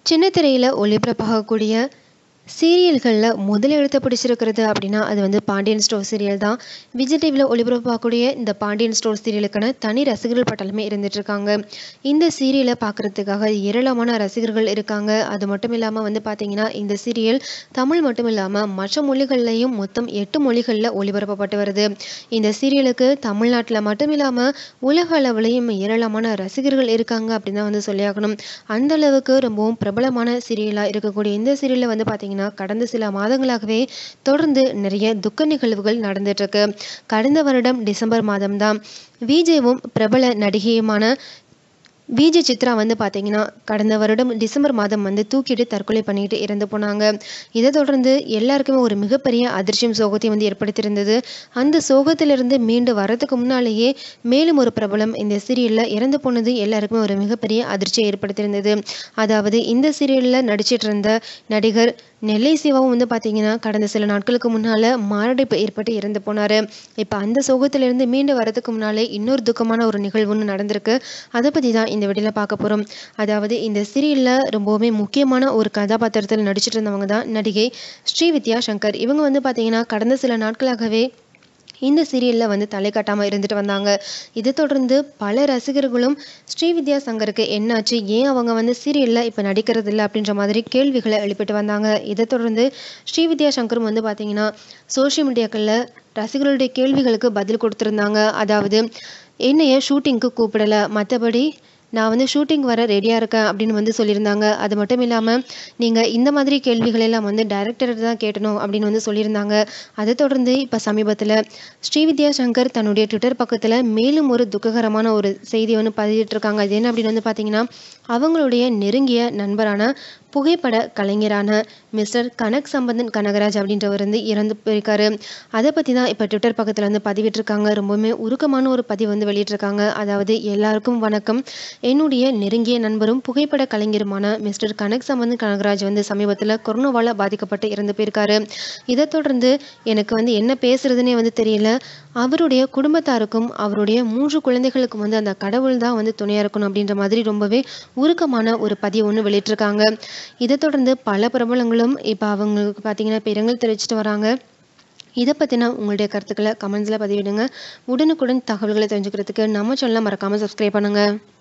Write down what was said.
சின்னத்திரையில் ஒளிபரப்பாகக்கூடிய சீரியல்களில் முதல் எழுத்த பிடிச்சிருக்கிறது அப்படின்னா அது வந்து பாண்டியன் ஸ்டோர் சீரியல் தான் விஜய் டிவியில் ஒளிபரப்பாகக்கூடிய இந்த பாண்டியன் ஸ்டோர் சீரியலுக்கான தனி ரசிகர்கள் பட்டாலுமே இருந்துகிட்ருக்காங்க இந்த சீரியலை பார்க்குறதுக்காக ஏராளமான ரசிகர்கள் இருக்காங்க அது மட்டும் இல்லாமல் வந்து பார்த்திங்கன்னா இந்த சீரியல் தமிழ் மட்டும் இல்லாமல் மற்ற மொழிகள்லையும் மொத்தம் எட்டு மொழிகளில் ஒளிபரப்பப்பட்டு வருது இந்த சீரியலுக்கு தமிழ்நாட்டில் மட்டும் இல்லாமல் உலக அளவுலையும் ஏராளமான ரசிகர்கள் இருக்காங்க அப்படின்னு தான் வந்து சொல்லியாகணும் அந்த அளவுக்கு ரொம்பவும் பிரபலமான சீரியலாக இருக்கக்கூடிய இந்த சீரியலில் வந்து பார்த்திங்கன்னா பார்த்தீங்கன்னா கடந்த சில மாதங்களாகவே தொடர்ந்து நிறைய துக்க நிகழ்வுகள் நடந்துட்டு இருக்கு கடந்த வருடம் டிசம்பர் மாதம்தான் விஜேவும் பிரபல நடிகையுமான விஜய் சித்ரா வந்து பார்த்தீங்கன்னா கடந்த வருடம் டிசம்பர் மாதம் வந்து தூக்கிட்டு தற்கொலை பண்ணிட்டு இறந்து போனாங்க இதை தொடர்ந்து எல்லாருக்குமே ஒரு மிகப்பெரிய அதிர்ச்சியும் சோகத்தையும் வந்து ஏற்படுத்தியிருந்தது அந்த சோகத்திலிருந்து மீண்டு வரதுக்கு முன்னாலேயே மேலும் ஒரு பிரபலம் இந்த சீரியலில் இறந்து போனது எல்லாருக்குமே ஒரு மிகப்பெரிய அதிர்ச்சியை ஏற்படுத்தியிருந்தது அதாவது இந்த சீரியலில் நடிச்சிட்டு இருந்த நடிகர் நெல்லை சிவாவும் வந்து பார்த்தீங்கன்னா கடந்த சில நாட்களுக்கு முன்னால் மாரடைப்பு ஏற்பட்டு இறந்து போனார் இப்போ அந்த சோகத்திலிருந்து மீண்டு வரதுக்கு முன்னாலே இன்னொரு துக்கமான ஒரு நிகழ்வு ஒன்று நடந்திருக்கு அதை பற்றி தான் இந்த வீடியோவில் பார்க்க போகிறோம் அதாவது இந்த சீரியலில் ரொம்பவுமே முக்கியமான ஒரு கதாபாத்திரத்தில் நடிச்சிட்டு இருந்தவங்க தான் நடிகை ஸ்ரீவித்யா சங்கர் இவங்க வந்து பார்த்தீங்கன்னா கடந்த சில நாட்களாகவே இந்த சீரியலில் வந்து தலை காட்டாமல் இருந்துட்டு வந்தாங்க இதை தொடர்ந்து பல ரசிகர்களும் ஸ்ரீவித்யா சங்கருக்கு என்னாச்சு ஏன் அவங்க வந்து சீரியலில் இப்போ நடிக்கிறது இல்லை அப்படின்ற மாதிரி கேள்விகளை எழுப்பிட்டு வந்தாங்க இதை தொடர்ந்து ஸ்ரீவித்யா சங்கரும் வந்து பார்த்தீங்கன்னா சோஷியல் மீடியாக்களில் ரசிகர்களுடைய கேள்விகளுக்கு பதில் கொடுத்துருந்தாங்க அதாவது என்னைய ஷூட்டிங்க்கு கூப்பிடலை மற்றபடி நான் வந்து ஷூட்டிங் வர ரெடியாக இருக்கேன் அப்படின்னு வந்து சொல்லியிருந்தாங்க அது மட்டும் இல்லாமல் நீங்கள் இந்த மாதிரி கேள்விகள் எல்லாம் வந்து டைரக்டர் தான் கேட்டணும் அப்படின்னு வந்து சொல்லியிருந்தாங்க அதை தொடர்ந்து இப்போ சமீபத்தில் ஸ்ரீவித்யா சங்கர் தன்னுடைய ட்விட்டர் பக்கத்தில் மேலும் ஒரு துக்ககரமான ஒரு செய்தி வந்து பதிவிட்டிருக்காங்க அது என்ன அப்படின்னு வந்து பார்த்தீங்கன்னா அவங்களுடைய நெருங்கிய நண்பரான புகைப்பட கலைஞரான மிஸ்டர் கனக் சம்பந்தன் கனகராஜ் அப்படின்றவர் வந்து இறந்து போயிருக்காரு அதை பற்றி தான் இப்போ ட்விட்டர் பக்கத்தில் வந்து பதிவிட்டிருக்காங்க ரொம்பவுமே உருக்கமான ஒரு பதிவு வந்து வெளியிட்டிருக்காங்க அதாவது எல்லாருக்கும் வணக்கம் என்னுடைய நெருங்கிய நண்பரும் புகைப்பட கலைஞருமான மிஸ்டர் கனக் சம்பந்தன் கனகராஜ் வந்து சமீபத்தில் கொரோனாவால் பாதிக்கப்பட்டு இறந்து போயிருக்காரு இதை தொடர்ந்து எனக்கு வந்து என்ன பேசுறதுனே வந்து தெரியல அவருடைய குடும்பத்தாருக்கும் அவருடைய மூன்று குழந்தைகளுக்கும் வந்து அந்த கடவுள் தான் வந்து துணையாக இருக்கணும் அப்படின்ற மாதிரி ரொம்பவே உருக்கமான ஒரு பதிவு ஒன்று வெளியிட்டிருக்காங்க இதை தொடர்ந்து பல பிரபலங்களும் இப்போ அவங்களுக்கு பார்த்தீங்கன்னா இப்போ இரங்கல் தெரிவிச்சிட்டு வராங்க இதை பற்றின உங்களுடைய கருத்துக்களை கமெண்ட்ஸில் பதிவிடுங்க உடனுக்குடன் தகவல்களை தெரிஞ்சுக்கிறதுக்கு நம்ம சேனலை மறக்காமல் சப்ஸ்கிரைப் பண்ணுங்கள்